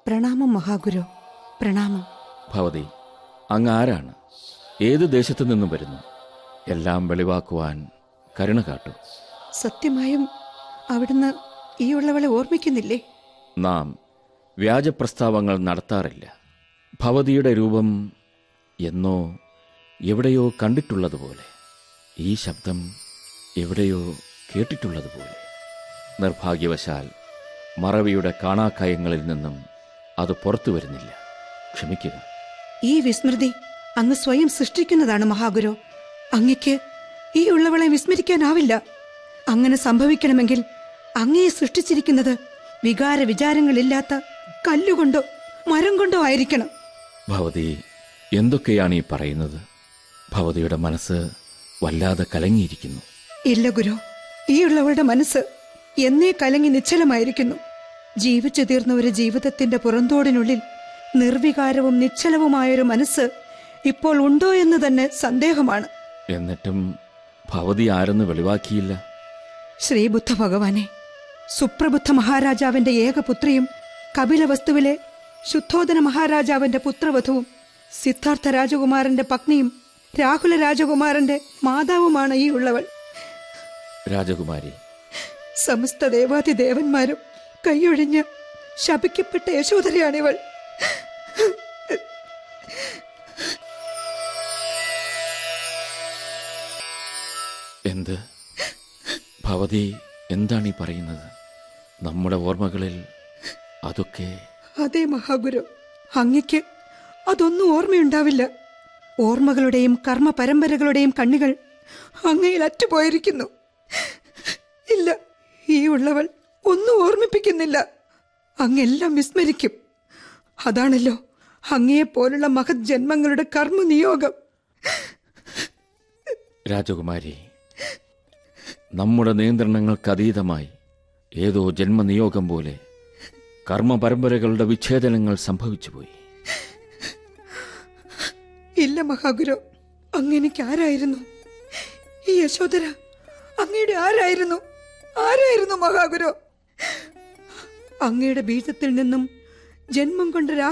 പ്രണാമം മഹാഗുരു പ്രണാമം ഭവതി അങ്ങ് ആരാണ് ഏത് ദേശത്തു നിന്നും വരുന്നു എല്ലാം വെളിവാക്കുവാൻ കരുണ കാട്ടു സത്യമായും അവിടുന്ന് ഈ ഉള്ളവളെ ഓർമ്മിക്കുന്നില്ലേ നാം വ്യാജപ്രസ്താവങ്ങൾ നടത്താറില്ല ഭവതിയുടെ രൂപം എന്നോ എവിടെയോ കണ്ടിട്ടുള്ളതുപോലെ ഈ ശബ്ദം എവിടെയോ കേട്ടിട്ടുള്ളതുപോലെ നിർഭാഗ്യവശാൽ മറവിയുടെ കാണാക്കയങ്ങളിൽ നിന്നും അത് പുറത്തു വരുന്നില്ല ക്ഷമിക്കുക ഈ വിസ്മൃതി അങ്ങ് സ്വയം സൃഷ്ടിക്കുന്നതാണ് മഹാഗുരു അങ്ങയ്ക്ക് ഈ ഉള്ളവളെ വിസ്മരിക്കാനാവില്ല അങ്ങനെ സംഭവിക്കണമെങ്കിൽ അങ്ങയെ സൃഷ്ടിച്ചിരിക്കുന്നത് വികാര വിചാരങ്ങളില്ലാത്ത കല്ലുകൊണ്ടോ മരം കൊണ്ടോ ആയിരിക്കണം ഭവതി എന്തൊക്കെയാണ് ഈ പറയുന്നത് ഭവതിയുടെ മനസ്സ് വല്ലാതെ കലങ്ങിയിരിക്കുന്നു ഇല്ല ഗുരു ഈ ഉള്ളവളുടെ മനസ്സ് എന്നേ കലങ്ങി നിശ്ചലമായിരിക്കുന്നു ജീവിച്ചു തീർന്ന ഒരു ജീവിതത്തിന്റെ പുറന്തോടിനുള്ളിൽ നിർവികാരവും നിശ്ചലവുമായൊരു മനസ്സ് ഇപ്പോൾ ഉണ്ടോ എന്ന് തന്നെ സന്ദേഹമാണ് എന്നിട്ടും ഭവതി ആരെന്ന് വെളിവാക്കിയില്ല ശ്രീബുദ്ധ ഭഗവാനെ സുപ്രബുദ്ധ മഹാരാജാവിന്റെ ഏകപുത്രിയും കപിലവസ്തുവിലെ ശുദ്ധോദന മഹാരാജാവിന്റെ പുത്രവധുവും സിദ്ധാർത്ഥ രാജകുമാരന്റെ പത്നിയും രാഹുല രാജകുമാരന്റെ മാതാവുമാണ് ഈ ഉള്ളവൾ രാജകുമാരി സമസ്ത ദേവാതിദേവന്മാരും കൈയൊഴിഞ്ഞ് ശപിക്കപ്പെട്ട യശോധരയാണിവൾ എന്ത് ഭവതി എന്താണ് ഈ പറയുന്നത് നമ്മുടെ ഓർമ്മകളിൽ അതൊക്കെ അതേ മഹാഗുരു അങ്ങയ്ക്ക് അതൊന്നും ഓർമ്മയുണ്ടാവില്ല ഓർമ്മകളുടെയും കർമ്മ പരമ്പരകളുടെയും കണ്ണുകൾ അങ്ങയിൽ അറ്റുപോയിരിക്കുന്നു ഇല്ല ഈ ഉള്ളവൾ ഒന്നും ഓർമ്മിപ്പിക്കുന്നില്ല അങ്ങെല്ലാം വിസ്മരിക്കും അതാണല്ലോ അങ്ങയെപ്പോലുള്ള മഹത് ജന്മങ്ങളുടെ കർമ്മ നിയോഗം രാജകുമാരി നമ്മുടെ നിയന്ത്രണങ്ങൾക്ക് അതീതമായി ഏതോ ജന്മനിയോഗം പോലെ കർമ്മ പരമ്പരകളുടെ വിച്ഛേദനങ്ങൾ സംഭവിച്ചുപോയി ഇല്ല മഹാഗുരു അങ്ങെനിക്ക് ആരായിരുന്നു ഈ യശോധര അങ്ങയുടെ ആരായിരുന്നു ആരായിരുന്നു മഹാഗുരു അങ്ങയുടെ ബീജത്തിൽ നിന്നും ജന്മം കൊണ്ട് രാഹുൽ